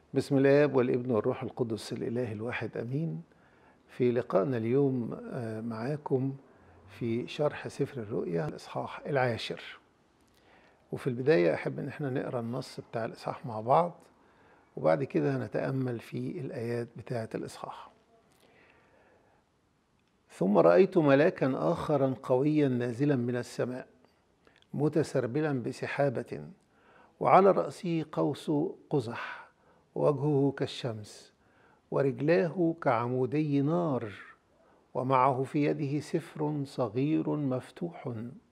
بسم الآب والابن والروح القدس الإله الواحد أمين في لقائنا اليوم آه، معاكم في شرح سفر الرؤيا الإصحاح العاشر وفي البداية أحب إن احنا نقرأ النص بتاع الإصحاح مع بعض وبعد كده هنتأمل في الآيات بتاعة الإصحاح ثم رأيت ملاكا آخرا قويا نازلا من السماء متسربلا بسحابة وعلى رأسه قوس قزح وجهه كالشمس ورجلاه كعمودي نار ومعه في يده سفر صغير مفتوح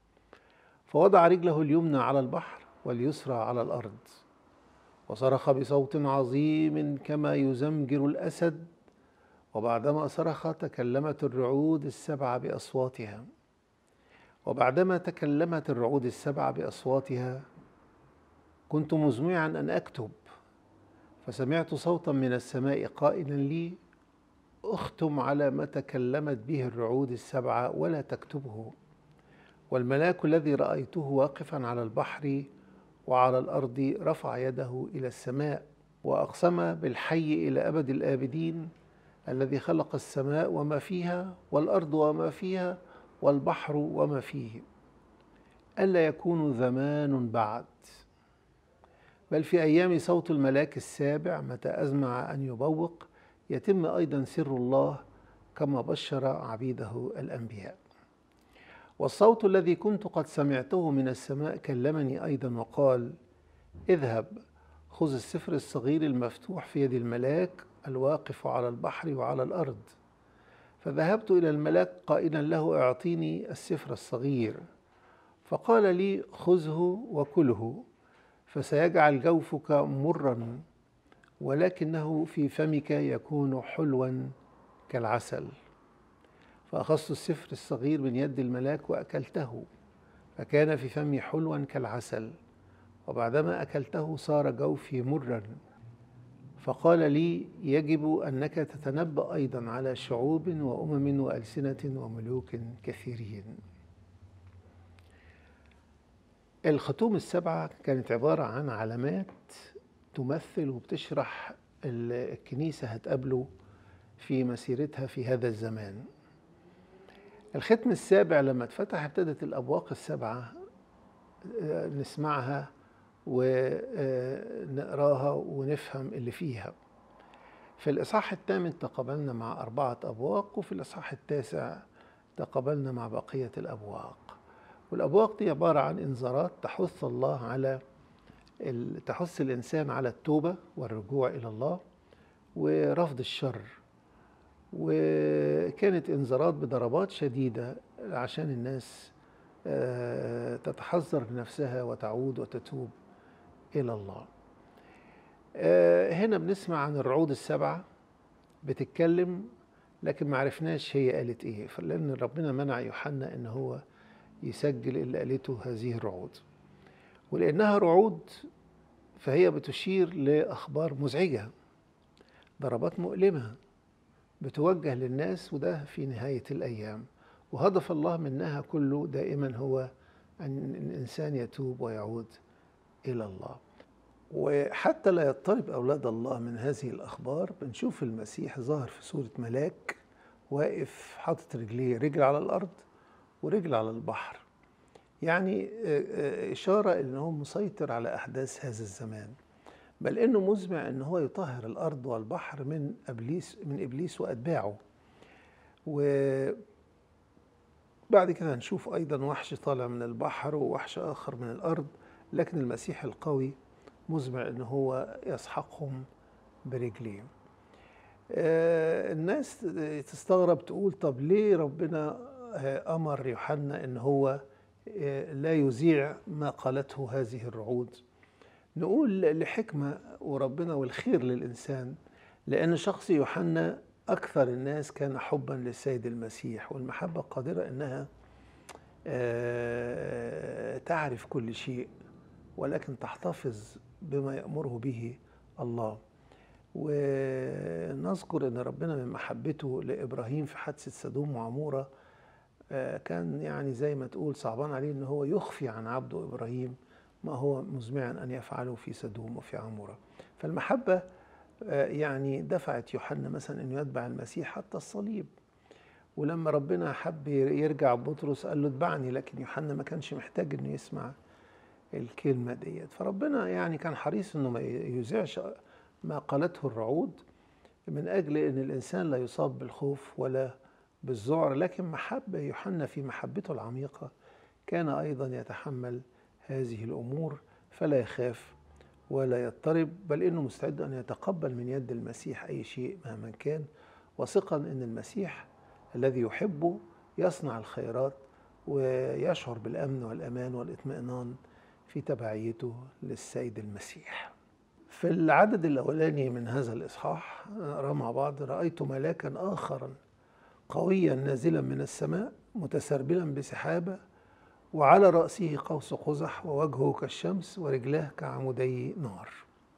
فوضع رجله اليمنى على البحر واليسرى على الارض وصرخ بصوت عظيم كما يزمجر الاسد وبعدما صرخ تكلمت الرعود السبع باصواتها وبعدما تكلمت الرعود السبع باصواتها كنت مزمعا ان اكتب فسمعت صوتا من السماء قائلا لي اختم على ما تكلمت به الرعود السبعه ولا تكتبه والملاك الذي رايته واقفا على البحر وعلى الارض رفع يده الى السماء واقسم بالحي الى ابد الابدين الذي خلق السماء وما فيها والارض وما فيها والبحر وما فيه الا يكون زمان بعد بل في ايام صوت الملاك السابع متى ازمع ان يبوق يتم ايضا سر الله كما بشر عبيده الانبياء والصوت الذي كنت قد سمعته من السماء كلمني ايضا وقال اذهب خذ السفر الصغير المفتوح في يد الملاك الواقف على البحر وعلى الارض فذهبت الى الملاك قائلا له اعطيني السفر الصغير فقال لي خذه وكله فسيجعل جوفك مرا ولكنه في فمك يكون حلوا كالعسل فأخذت السفر الصغير من يد الملاك وأكلته فكان في فمي حلوا كالعسل وبعدما أكلته صار جوفي مرا فقال لي يجب أنك تتنبأ أيضا على شعوب وأمم وألسنة وملوك كثيرين الختوم السبعة كانت عبارة عن علامات تمثل وبتشرح الكنيسة هتقابله في مسيرتها في هذا الزمان الختم السابع لما اتفتح ابتدت الأبواق السبعة نسمعها ونقراها ونفهم اللي فيها في الإصحاح الثامن تقابلنا مع أربعة أبواق وفي الإصحاح التاسع تقابلنا مع بقية الأبواق والأبواق دي عبارة عن إنذارات تحث الله على تحث الإنسان على التوبة والرجوع إلى الله ورفض الشر وكانت إنذارات بضربات شديدة عشان الناس تتحذر نفسها وتعود وتتوب إلى الله هنا بنسمع عن الرعود السبعة بتتكلم لكن ما عرفناش هي قالت ايه لان ربنا منع يوحنا ان هو يسجل اللي قالته هذه الرعود ولانها رعود فهي بتشير لاخبار مزعجه ضربات مؤلمه بتوجه للناس وده في نهايه الايام وهدف الله منها كله دائما هو ان الانسان يتوب ويعود الى الله وحتى لا يضطرب اولاد الله من هذه الاخبار بنشوف المسيح ظاهر في صوره ملاك واقف حاطط رجليه رجل على الارض ورجل على البحر يعني إشارة إن هو مسيطر على أحداث هذا الزمان بل إنه مزمع إن هو يطهر الأرض والبحر من إبليس من إبليس وأتباعه وبعد كده هنشوف أيضا وحش طالع من البحر ووحش آخر من الأرض لكن المسيح القوي مزمع إن هو يسحقهم برجليه الناس تستغرب تقول طب ليه ربنا امر يوحنا ان هو لا يذيع ما قالته هذه الرعود نقول لحكمه وربنا والخير للانسان لان شخص يوحنا اكثر الناس كان حبا للسيد المسيح والمحبه قادره انها تعرف كل شيء ولكن تحتفظ بما يامره به الله ونذكر ان ربنا من محبته لابراهيم في حادثه سدوم وعموره كان يعني زي ما تقول صعبان عليه ان هو يخفي عن عبده ابراهيم ما هو مزمعا ان يفعله في سدوم وفي عموره فالمحبه آه، يعني دفعت يوحنا مثلا انه يتبع المسيح حتى الصليب ولما ربنا حب يرجع بطرس قال له اتبعني لكن يوحنا ما كانش محتاج انه يسمع الكلمه ديت فربنا يعني كان حريص انه ما يذيعش ما قالته الرعود من اجل ان الانسان لا يصاب بالخوف ولا بالذعر لكن محبه يوحنا في محبته العميقه كان ايضا يتحمل هذه الامور فلا يخاف ولا يضطرب بل انه مستعد ان يتقبل من يد المسيح اي شيء مهما كان وثقا ان المسيح الذي يحبه يصنع الخيرات ويشعر بالامن والامان والاطمئنان في تبعيته للسيد المسيح. في العدد الاولاني من هذا الاصحاح نقرا مع بعض رايت ملاكا اخرا قويا نازلا من السماء متسربلا بسحابه وعلى راسه قوس قزح ووجهه كالشمس ورجلاه كعمودي نار.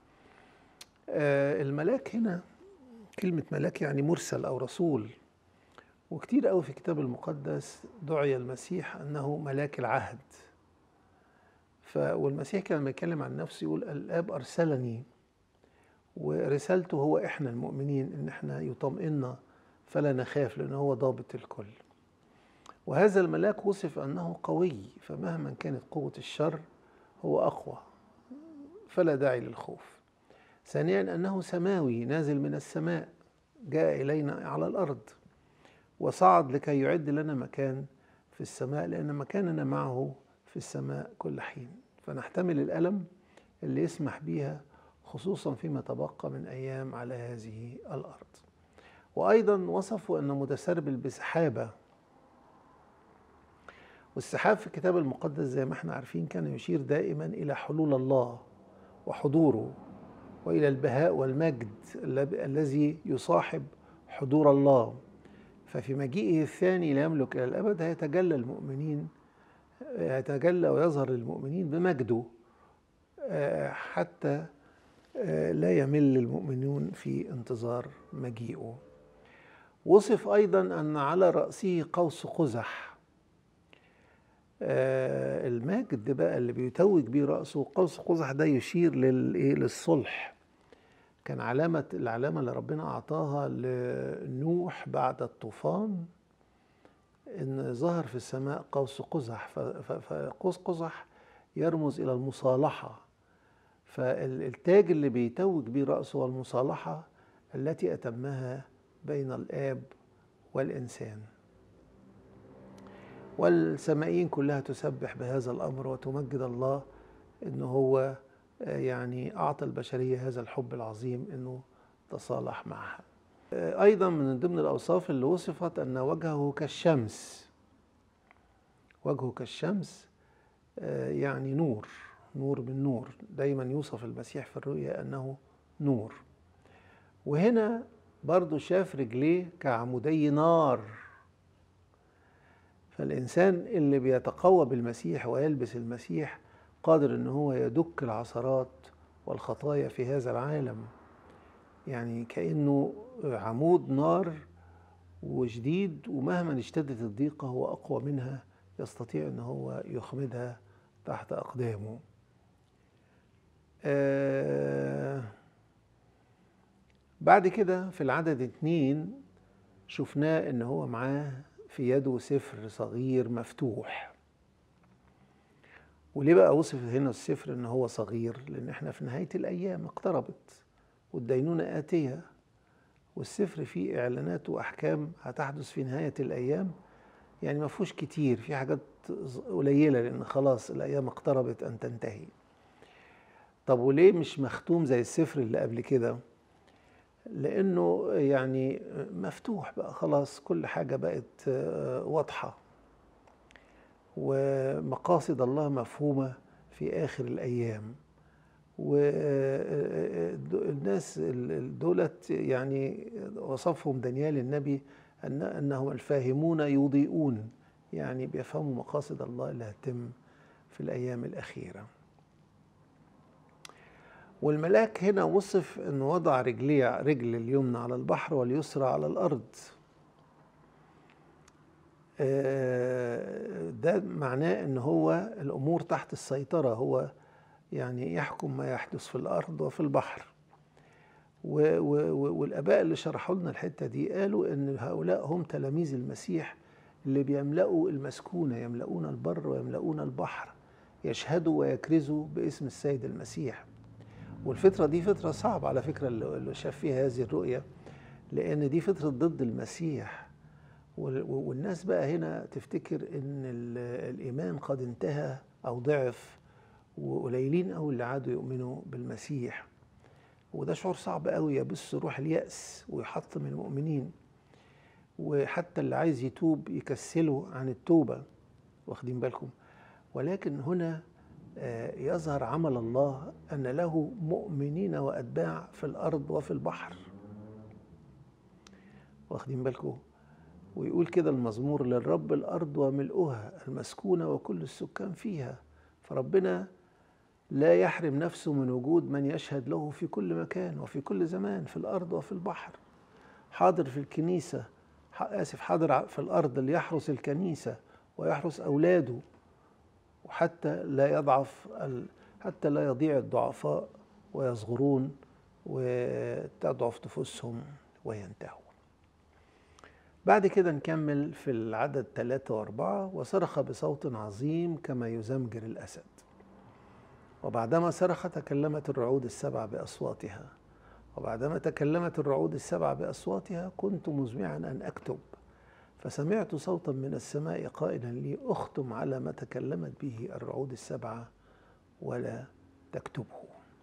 آه، الملاك هنا كلمة ملاك يعني مرسل أو رسول وكتير قوي في الكتاب المقدس دعي المسيح أنه ملاك العهد ف والمسيح كان لما يتكلم عن نفسه يقول الآب أرسلني ورسالته هو إحنا المؤمنين إن إحنا يطمئنا فلا نخاف لأنه هو ضابط الكل وهذا الملاك وصف أنه قوي فمهما كانت قوة الشر هو أقوى فلا داعي للخوف ثانيا أنه سماوي نازل من السماء جاء إلينا على الأرض وصعد لكي يعد لنا مكان في السماء لأن مكاننا معه في السماء كل حين فنحتمل الألم اللي يسمح بيها خصوصا فيما تبقى من أيام على هذه الأرض وأيضا وصفوا أنه متسربل بسحابة والسحاب في الكتاب المقدس زي ما احنا عارفين كان يشير دائما إلى حلول الله وحضوره والى البهاء والمجد الذي يصاحب حضور الله ففي مجيئه الثاني ليملك الى الابد هيتجلى المؤمنين يتجلى ويظهر للمؤمنين بمجده آه، حتى آه، لا يمل المؤمنون في انتظار مجيئه وصف ايضا ان على راسه قوس قزح آه، المجد بقى اللي بيتوج بيه راسه قوس قزح ده يشير للصلح كان علامة العلامة اللي ربنا أعطاها لنوح بعد الطوفان إن ظهر في السماء قوس قزح فقوس قزح يرمز إلى المصالحة فالتاج اللي بيتوج بيه رأسه هو المصالحة التي أتمها بين الآب والإنسان والسمائين كلها تسبح بهذا الأمر وتمجد الله إنه هو يعني أعطى البشرية هذا الحب العظيم أنه تصالح معها أيضا من ضمن الأوصاف اللي وصفت أن وجهه كالشمس وجهه كالشمس يعني نور نور من نور دايما يوصف المسيح في الرؤيا أنه نور وهنا برضو شاف رجليه كعمودي نار فالإنسان اللي بيتقوى بالمسيح ويلبس المسيح قادر ان هو يدك العثرات والخطايا في هذا العالم يعني كانه عمود نار وجديد ومهما اشتدت الضيقه هو اقوى منها يستطيع ان هو يخمدها تحت اقدامه آه بعد كده في العدد اتنين شفناه ان هو معاه في يده سفر صغير مفتوح وليه بقى وصف هنا السفر ان هو صغير لان احنا في نهايه الايام اقتربت والدينونه اتيه والسفر فيه اعلانات واحكام هتحدث في نهايه الايام يعني ما فيهوش كتير في حاجات قليله لان خلاص الايام اقتربت ان تنتهي طب وليه مش مختوم زي السفر اللي قبل كده لانه يعني مفتوح بقى خلاص كل حاجه بقت واضحه ومقاصد الله مفهومة في آخر الأيام والناس دولت يعني وصفهم دانيال النبي أن أنهم الفاهمون يضيئون يعني بيفهموا مقاصد الله اللي هتتم في الأيام الأخيرة والملاك هنا وصف أنه وضع رجليه رجل اليمنى على البحر واليسرى على الأرض آه، ده معناه ان هو الامور تحت السيطره هو يعني يحكم ما يحدث في الارض وفي البحر و- و- والآباء اللي شرحوا لنا الحتة دي قالوا إن هؤلاء هم تلاميذ المسيح اللي بيملأوا المسكونة يملؤون البر ويملؤون البحر يشهدوا ويكرزوا باسم السيد المسيح والفترة دي فترة صعبة على فكرة اللي اللي شاف فيها هذه الرؤية لأن دي فترة ضد المسيح وال- والناس بقى هنا تفتكر إن ال- الإيمان قد انتهى أو ضعف وقليلين أوي اللي عادوا يؤمنوا بالمسيح وده شعور صعب قوي يبث روح اليأس ويحطم المؤمنين وحتى اللي عايز يتوب يكسله عن التوبة واخدين بالكم ولكن هنا آه، يظهر عمل الله أن له مؤمنين وأتباع في الأرض وفي البحر واخدين بالكم ويقول كده المزمور للرب الأرض وملؤها المسكونة وكل السكان فيها فربنا لا يحرم نفسه من وجود من يشهد له في كل مكان وفي كل زمان في الأرض وفي البحر حاضر في الكنيسة ح- آسف حاضر ع- في الأرض اللي يحرس الكنيسة ويحرس أولاده وحتى لا يضعف ال... حتى لا يضيع الضعفاء ويصغرون وتضعف نفوسهم وينتهوا بعد كده نكمل في العدد ثلاثة وأربعة وصرخ بصوت عظيم كما يزمجر الأسد وبعدما صرخ تكلمت الرعود السبع بأصواتها وبعدما تكلمت الرعود السبع بأصواتها كنت مزمعا أن أكتب فسمعت صوتا من السماء قائلا لي اختم على ما تكلمت به الرعود السبعة ولا تكتبه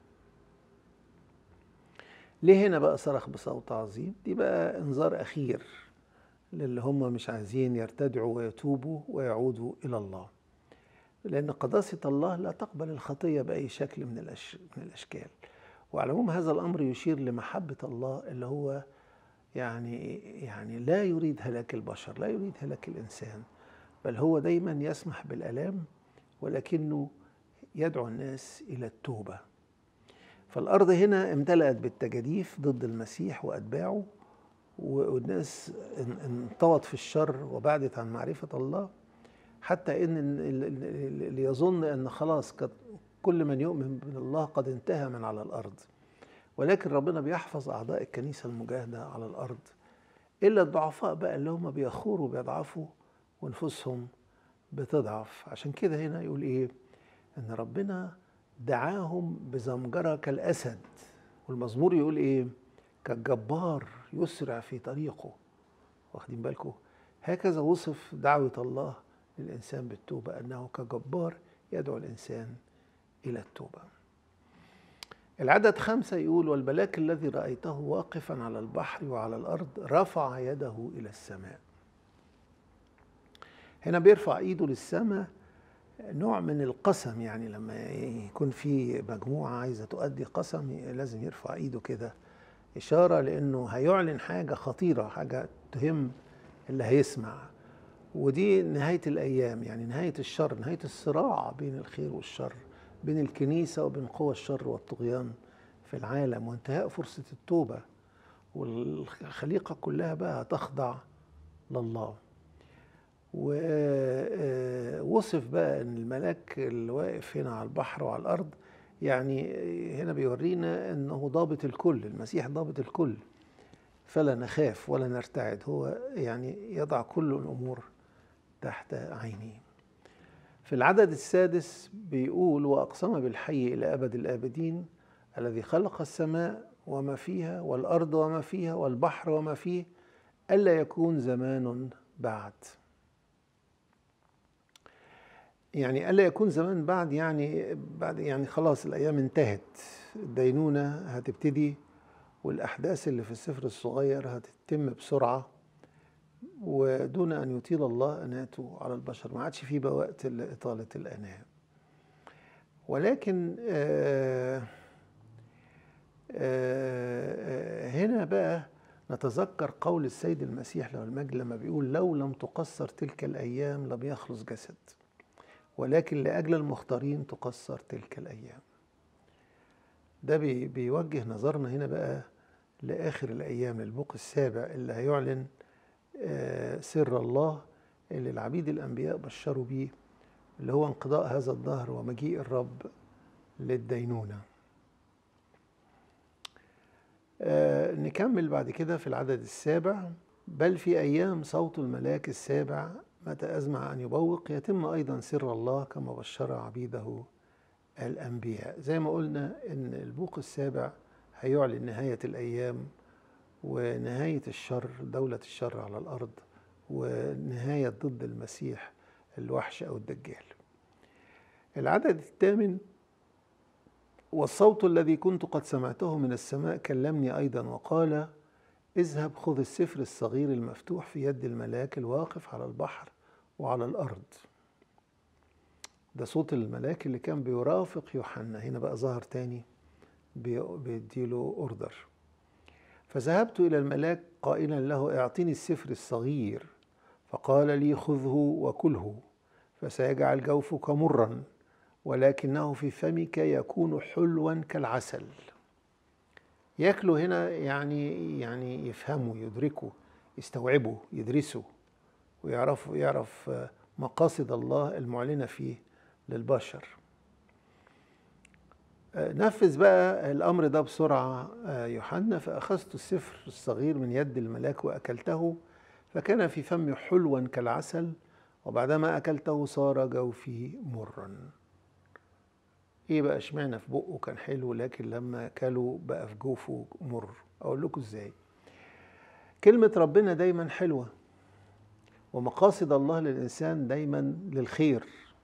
ليه هنا بقى صرخ بصوت عظيم دي بقى انذار أخير للي هم مش عايزين يرتدعوا ويتوبوا ويعودوا إلى الله لأن قداسة الله لا تقبل الخطية بأي شكل من, الأش... من الأشكال وعلى العموم هذا الأمر يشير لمحبة الله اللي هو يعني يعني لا يريد هلاك البشر لا يريد هلاك الإنسان بل هو دايما يسمح بالآلام ولكنه يدعو الناس إلى التوبة فالأرض هنا امتلأت بالتجاديف ضد المسيح وأتباعه والناس ان- انطوت في الشر وبعدت عن معرفة الله حتى ان ال- ال- ال- اللي يظن ان خلاص قد كل من يؤمن بالله قد انتهى من على الارض ولكن ربنا بيحفظ اعضاء الكنيسه المجاهده على الارض الا الضعفاء بقى اللي هم بيخوروا بيضعفوا ونفوسهم بتضعف عشان كده هنا يقول ايه ان ربنا دعاهم بزمجره كالاسد والمزمور يقول ايه كالجبار يسرع في طريقه واخدين بالكم هكذا وصف دعوة الله للإنسان بالتوبة أنه كجبار يدعو الإنسان إلى التوبة العدد خمسة يقول والملاك الذي رأيته واقفا على البحر وعلى الأرض رفع يده إلى السماء هنا بيرفع إيده للسماء نوع من القسم يعني لما يكون في مجموعة عايزة تؤدي قسم لازم يرفع إيده كده إشارة لأنه هيعلن حاجة خطيرة حاجة تهم اللي هيسمع ودي نهاية الأيام يعني نهاية الشر نهاية الصراع بين الخير والشر بين الكنيسة وبين قوى الشر والطغيان في العالم وانتهاء فرصة التوبة والخليقة كلها بقى هتخضع لله ووصف بقى ان الملاك اللي واقف هنا على البحر وعلى الارض يعني هنا بيورينا انه ضابط الكل المسيح ضابط الكل فلا نخاف ولا نرتعد هو يعني يضع كل الامور تحت عينه في العدد السادس بيقول واقسم بالحي الى ابد الابدين الذي خلق السماء وما فيها والارض وما فيها والبحر وما فيه الا يكون زمان بعد يعني الا يكون زمان بعد يعني بعد يعني خلاص الايام انتهت الدينونه هتبتدي والاحداث اللي في السفر الصغير هتتم بسرعه ودون ان يطيل الله اناته على البشر ما عادش فيه بقى وقت لاطاله الاناه ولكن آآ آآ هنا بقى نتذكر قول السيد المسيح له المجد لما بيقول لو لم تقصر تلك الايام لم يخلص جسد ولكن لاجل المختارين تقصر تلك الايام ده بي بيوجه نظرنا هنا بقى لاخر الايام للبوق السابع اللي هيعلن سر الله اللي العبيد الانبياء بشروا بيه اللي هو انقضاء هذا الدهر ومجيء الرب للدينونه آه نكمل بعد كده في العدد السابع بل في أيام صوت الملاك السابع متى أزمع أن يبوق يتم أيضا سر الله كما بشر عبيده الأنبياء زي ما قلنا إن البوق السابع هيعلن نهاية الأيام ونهاية الشر دولة الشر على الأرض ونهاية ضد المسيح الوحش أو الدجال العدد الثامن والصوت الذي كنت قد سمعته من السماء كلمني أيضا وقال اذهب خذ السفر الصغير المفتوح في يد الملاك الواقف على البحر وعلى الأرض ده صوت الملاك اللي كان بيرافق يوحنا هنا بقى ظهر تاني بيديله أوردر فذهبت إلى الملاك قائلا له اعطني السفر الصغير فقال لي خذه وكله فسيجعل جوفك مرا ولكنه في فمك يكون حلوا كالعسل ياكله هنا يعني يعني يفهمه يدركه يستوعبه يدرسه ويعرف يعرف مقاصد الله المعلنه فيه للبشر نفذ بقى الامر ده بسرعه يوحنا فاخذت السفر الصغير من يد الملاك واكلته فكان في فمي حلوا كالعسل وبعدما اكلته صار جوفي مرا ايه بقى اشمعنى في بقه كان حلو لكن لما اكله بقى في جوفه مر اقول لكم ازاي كلمه ربنا دايما حلوه ومقاصد الله للانسان دايما للخير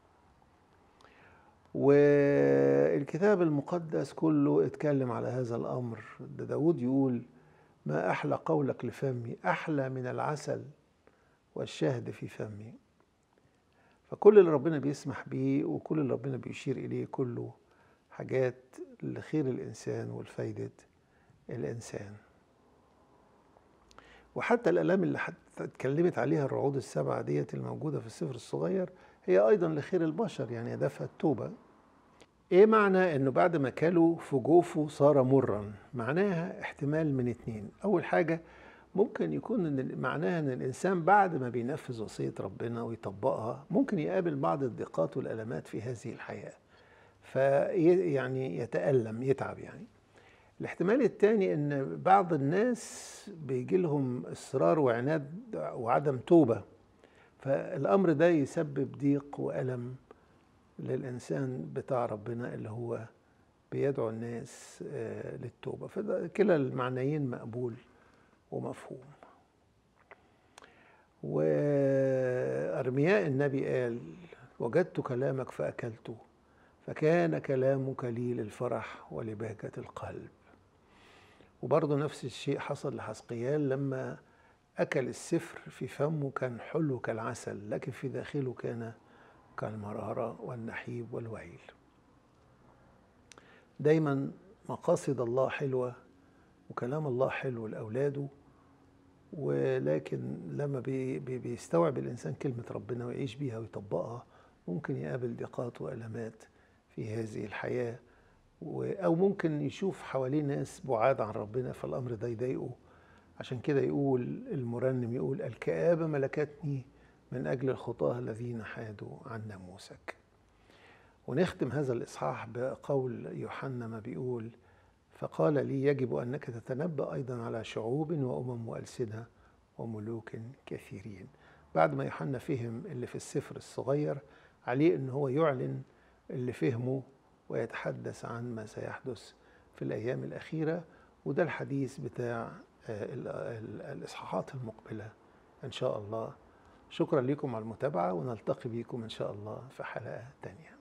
والكتاب المقدس كله اتكلم على هذا الامر ده داود يقول ما احلى قولك لفمي احلى من العسل والشهد في فمي فكل اللي ربنا بيسمح بيه وكل اللي ربنا بيشير إليه كله حاجات لخير الإنسان والفايدة الإنسان وحتى الآلام اللي اتكلمت عليها الرعود السبعة ديت الموجودة في السفر الصغير هي أيضا لخير البشر يعني هدفها التوبة إيه معنى إنه بعد ما كلوا في جوفه صار مرا معناها احتمال من اتنين أول حاجة ممكن يكون إن معناها ان الانسان بعد ما بينفذ وصيه ربنا ويطبقها ممكن يقابل بعض الضيقات والالمات في هذه الحياه فيعني يتالم يتعب يعني الاحتمال الثاني ان بعض الناس بيجي لهم اصرار وعناد وعدم توبه فالامر ده يسبب ضيق والم للانسان بتاع ربنا اللي هو بيدعو الناس للتوبه فكلا المعنيين مقبول ومفهوم وأرمياء النبي قال وجدت كلامك فأكلته فكان كلامك لي للفرح ولبهجة القلب وبرضه نفس الشيء حصل لحسقيال لما أكل السفر في فمه كان حلو كالعسل لكن في داخله كان كالمرارة والنحيب والويل دايما مقاصد الله حلوة وكلام الله حلو لأولاده ولكن لما بي بيستوعب الإنسان كلمة ربنا ويعيش بيها ويطبقها ممكن يقابل ضيقات وألمات في هذه الحياة أو ممكن يشوف حواليه ناس بعاد عن ربنا فالأمر ده يضايقه عشان كده يقول المرنم يقول الكآبة ملكتني من أجل الخطاة الذين حادوا عن ناموسك ونختم هذا الإصحاح بقول يوحنا ما بيقول فقال لي يجب انك تتنبا ايضا على شعوب وامم والسنه وملوك كثيرين بعد ما يوحنا فهم اللي في السفر الصغير عليه ان هو يعلن اللي فهمه ويتحدث عن ما سيحدث في الايام الاخيره وده الحديث بتاع الاصحاحات المقبله ان شاء الله شكرا لكم على المتابعه ونلتقي بكم ان شاء الله في حلقه ثانيه